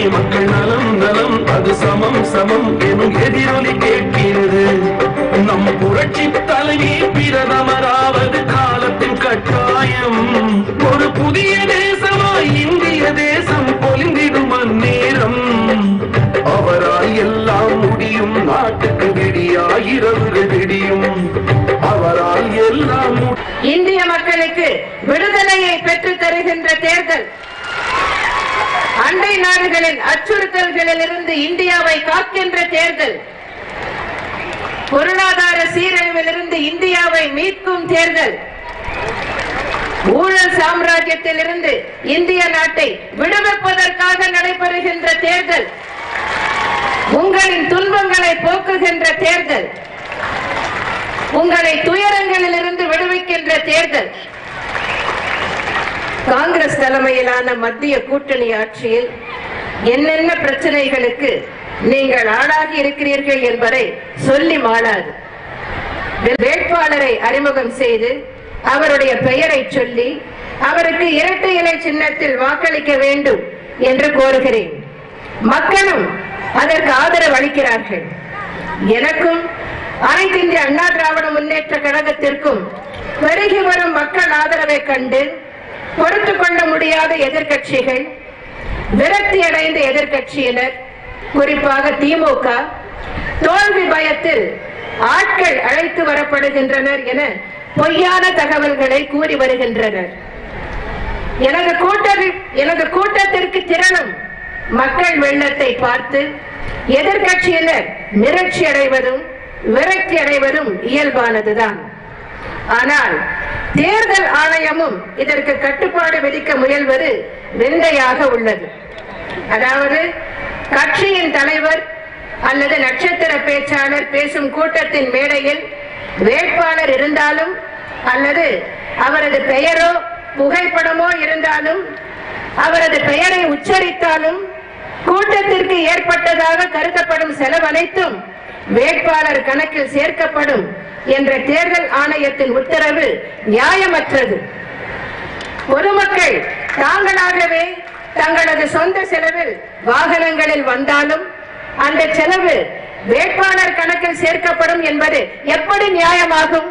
மக்கள் நலம் நலம் அது சமம் சமம் எனும் எதிரொலி கேட்கிறது நம் புரட்சி தலைவி பிரதமராவது காலத்தின் கட்டாயம் ஒரு புதிய தேசமாய் இந்திய தேசம் பொலிந்திடும் அந்நேரம் அவரால் எல்லாம் முடியும் நாட்டுக்கு விடியாயிரவுகள் விடியும் அவரால் எல்லாம் முடியும் இந்திய மக்களுக்கு விடுதலையை பெற்றுத் தருகின்ற தேர்தல் அண்டை நாடுகளின் அச்சுறுத்தல்களில் இருந்து இந்தியாவை காக்கின்ற தேர்தல் பொருளாதார சீரழிவிலிருந்து இந்தியாவை மீட்கும் தேர்தல் ஊழல் சாம்ராஜ்யத்திலிருந்து இந்திய நாட்டை விடுவிப்பதற்காக நடைபெறுகின்ற தேர்தல் உங்களின் துன்பங்களை போக்குகின்ற தேர்தல் உங்களை துயரங்களில் இருந்து விடுவிக்கின்ற தேர்தல் காங்கிரஸ் தலைமையிலான மத்திய கூட்டணி ஆட்சியில் என்னென்ன பிரச்சனைகளுக்கு நீங்கள் ஆளாகி இருக்கிறீர்கள் என்பதை சொல்லி மாளாது வேட்பாளரை அறிமுகம் செய்து அவருடைய பெயரை சொல்லி அவருக்கு இரட்டை இலை சின்னத்தில் வாக்களிக்க வேண்டும் என்று கோருகிறேன் மக்களும் அதற்கு ஆதரவு அளிக்கிறார்கள் எனக்கும் அனைத்து இந்திய அண்ணா திராவிட முன்னேற்ற கழகத்திற்கும் பெருகி வரும் மக்கள் ஆதரவை கண்டு பொறுத்து கொள்ள முடியாத எதிர்க்கட்சிகள் விரக்தி அடைந்த எதிர்க்கட்சியினர் குறிப்பாக திமுக தோல்வி பயத்தில் ஆட்கள் அழைத்து வரப்படுகின்றனர் என பொய்யான தகவல்களை கூறி வருகின்றனர் எனது கூட்டத்தில் எனது கூட்டத்திற்கு திரளும் மக்கள் வெள்ளத்தை பார்த்து எதிர்க்கட்சியினர் மிரட்சி அடைவதும் விரக்தி அடைவதும் இயல்பானதுதான் ஆனால் தேர்தல் ஆணையமும் இதற்கு கட்டுப்பாடு விதிக்க முயல்வது விந்தையாக உள்ளது அதாவது கட்சியின் தலைவர் அல்லது நட்சத்திர பேச்சாளர் பேசும் கூட்டத்தின் மேடையில் வேட்பாளர் இருந்தாலும் அல்லது அவரது பெயரோ புகைப்படமோ இருந்தாலும் அவரது பெயரை உச்சரித்தாலும் கூட்டத்திற்கு ஏற்பட்டதாக கருதப்படும் செலவு அனைத்தும் வேட்பாளர் கணக்கில் சேர்க்கப்படும் என்ற தேர்தல் ஆணையத்தின் உத்தரவு நியாயமற்றது பொதுமக்கள் தாங்களாகவே தங்களது சொந்த செலவில் வாகனங்களில் வந்தாலும் அந்த செலவு வேட்பாளர் கணக்கில் சேர்க்கப்படும் என்பது எப்படி நியாயமாகும்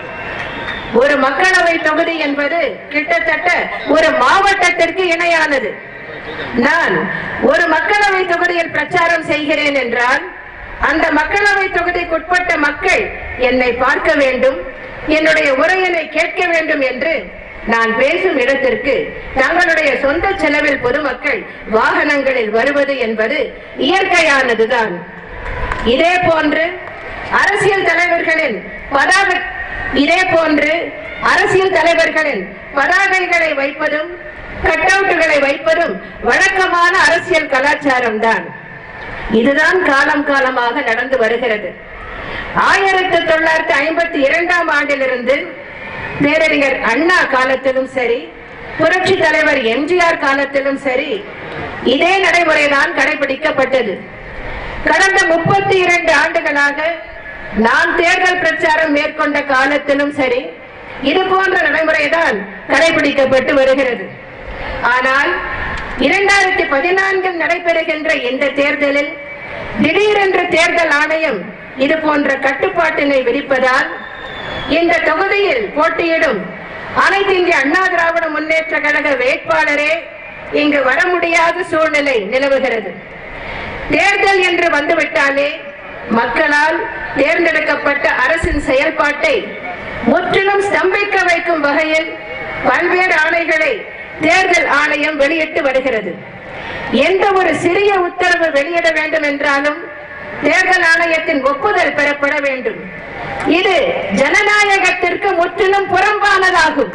ஒரு மக்களவை தொகுதி என்பது கிட்டத்தட்ட ஒரு மாவட்டத்திற்கு இணையானது நான் ஒரு மக்களவை தொகுதியில் பிரச்சாரம் செய்கிறேன் என்றால் அந்த மக்களவை தொகுதிக்குட்பட்ட மக்கள் என்னை பார்க்க வேண்டும் என்னுடைய உரையினை கேட்க வேண்டும் என்று நான் பேசும் இடத்திற்கு தங்களுடைய சொந்த செலவில் பொதுமக்கள் வாகனங்களில் வருவது என்பது இயற்கையானதுதான் இதே போன்று அரசியல் தலைவர்களின் பதாக இதே போன்று அரசியல் தலைவர்களின் பதாகைகளை வைப்பதும் கட்டவுட்டுகளை வைப்பதும் வழக்கமான அரசியல் கலாச்சாரம் தான் இதுதான் காலம் காலமாக நடந்து வருகிறது ஆயிரத்தி தொள்ளாயிரத்தி ஐம்பத்தி இரண்டாம் ஆண்டிலிருந்து பேரறிஞர் அண்ணா காலத்திலும் சரி புரட்சி தலைவர் எம்ஜிஆர் காலத்திலும் சரி இதே நடைமுறைதான் கடைபிடிக்கப்பட்டது கடந்த முப்பத்தி இரண்டு ஆண்டுகளாக நான் தேர்தல் பிரச்சாரம் மேற்கொண்ட காலத்திலும் சரி இது போன்ற நடைமுறைதான் கடைபிடிக்கப்பட்டு வருகிறது ஆனால் இரண்டாயிரத்தி பதினான்கில் நடைபெறுகின்ற இந்த தேர்தலில் திடீரென்று தேர்தல் ஆணையம் இது போன்ற கட்டுப்பாட்டினை விதிப்பதால் இந்த தொகுதியில் போட்டியிடும் அனைத்து இந்திய அண்ணா திராவிட முன்னேற்ற கழக வேட்பாளரே இங்கு வர முடியாத சூழ்நிலை நிலவுகிறது தேர்தல் என்று வந்துவிட்டாலே மக்களால் தேர்ந்தெடுக்கப்பட்ட அரசின் செயல்பாட்டை முற்றிலும் ஸ்தம்பிக்க வைக்கும் வகையில் பல்வேறு ஆணைகளை தேர்தல் ஆணையம் வெளியிட்டு வருகிறது எந்த ஒரு சிறிய உத்தரவு வெளியிட வேண்டும் என்றாலும் தேர்தல் ஆணையத்தின் ஒப்புதல் பெறப்பட வேண்டும் இது ஜனநாயகத்திற்கு முற்றிலும் புறம்பானதாகும்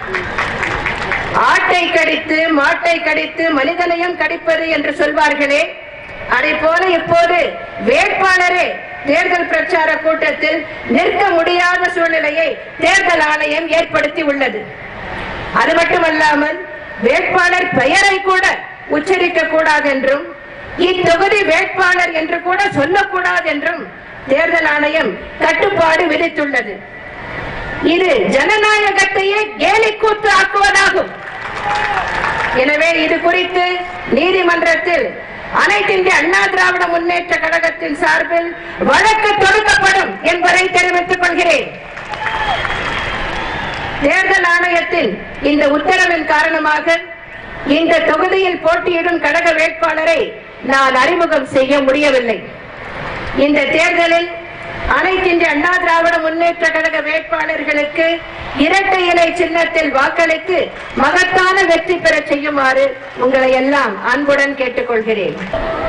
ஆட்டை கடித்து மாட்டை கடித்து மனிதனையும் கடிப்பது என்று சொல்வார்களே அதை போல இப்போது வேட்பாளரே தேர்தல் பிரச்சார கூட்டத்தில் நிற்க முடியாத சூழ்நிலையை தேர்தல் ஆணையம் ஏற்படுத்தி உள்ளது அது மட்டுமல்லாமல் வேட்பாளர் பெயரை கூட உச்சரிக்க கூடாது என்றும் இத்தொகுதி வேட்பாளர் என்று கூட சொல்லக்கூடாது என்றும் தேர்தல் ஆணையம் கட்டுப்பாடு விதித்துள்ளது இது ஜனநாயகத்தையே கேலிக்கூத்து ஆக்குவதாகும் எனவே இது குறித்து நீதிமன்றத்தில் அனைத்து இந்திய அண்ணா திராவிட முன்னேற்ற கழகத்தின் சார்பில் வழக்கு தொடுக்கப்படும் என்பதை தெரிவித்துக் கொள்கிறேன் தேர்தல் ஆணையத்தின் இந்த உத்தரவின் காரணமாக இந்த தொகுதியில் போட்டியிடும் கழக வேட்பாளரை நான் அறிமுகம் செய்ய முடியவில்லை இந்த தேர்தலில் அனைத்து இந்திய அண்ணா திராவிட முன்னேற்ற கழக வேட்பாளர்களுக்கு இரட்டை இலை சின்னத்தில் வாக்களித்து மகத்தான வெற்றி பெற செய்யுமாறு உங்களை எல்லாம் அன்புடன் கேட்டுக்கொள்கிறேன்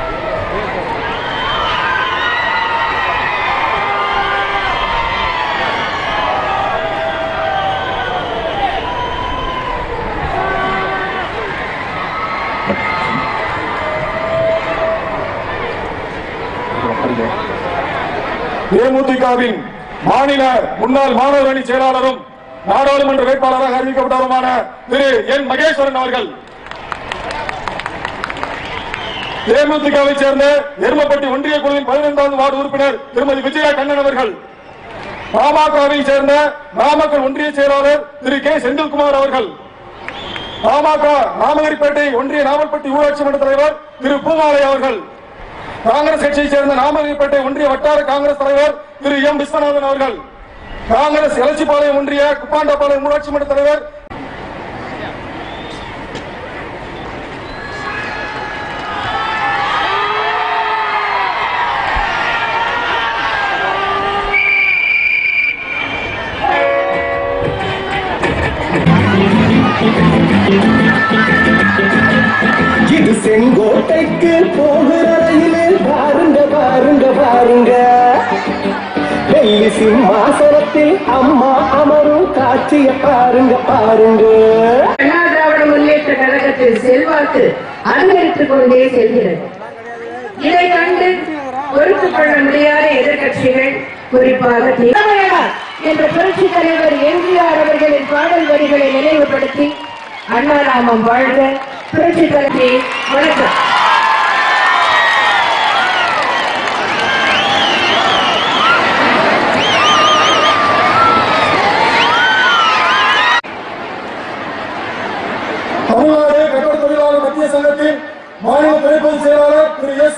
தேமுதிகவின் மாநில முன்னாள் மாணவர் அணி செயலாளரும் நாடாளுமன்ற வேட்பாளராக அறிவிக்கப்பட்டவருமான திரு என் மகேஸ்வரன் அவர்கள் தேமுதிகவை சேர்ந்த எருமப்பட்டி ஒன்றிய குழுவின் பதினைந்தாவது வார்டு உறுப்பினர் திருமதி விஜயா கண்ணன் அவர்கள் பாமகவை சேர்ந்த நாமக்கல் ஒன்றிய செயலாளர் திரு கே செந்தில்குமார் அவர்கள் பாமக நாமகிரிப்பேட்டை ஒன்றிய நாவல்பட்டி ஊராட்சி மன்ற தலைவர் திரு பூமாலை அவர்கள் காங்கிரஸ் கட்சியைச் சேர்ந்த நாமகிரிப்பேட்டை ஒன்றிய வட்டார காங்கிரஸ் தலைவர் திரு எம் விஸ்வநாதன் அவர்கள் காங்கிரஸ் எலச்சிபாளையம் ஒன்றிய குப்பாண்டபாளையம் ஊராட்சி மன்ற தலைவர் இது செங்கோட்டைக்கு போகிற ரயிலில் பாருங்க பாருங்க பாருங்க டெல்லி சிம்மாசனத்தில் அம்மா அமரும் காட்சிய பாருங்க பாருங்க அண்ணா திராவிட முன்னேற்ற கழகத்தின் செல்வாக்கு அதிகரித்துக் கொண்டே செல்கிறது இதை கண்டு பொறுத்துக் கொள்ள முடியாத எதிர்கட்சிகள் குறிப்பாக திமுக என்ற புரட்சி தலைவர் எம்ஜிஆர் அவர்களின் பாடல் வரிகளை நினைவுபடுத்தி அண்ணா நாமம் வாழ்க புரட்சி தலைவி வணக்கம் தமிழ்நாடு கட்டட தொழிலாளர் மத்திய சங்கத்தின் மாநில துணை பொதுச் செயலாளர் திரு எஸ்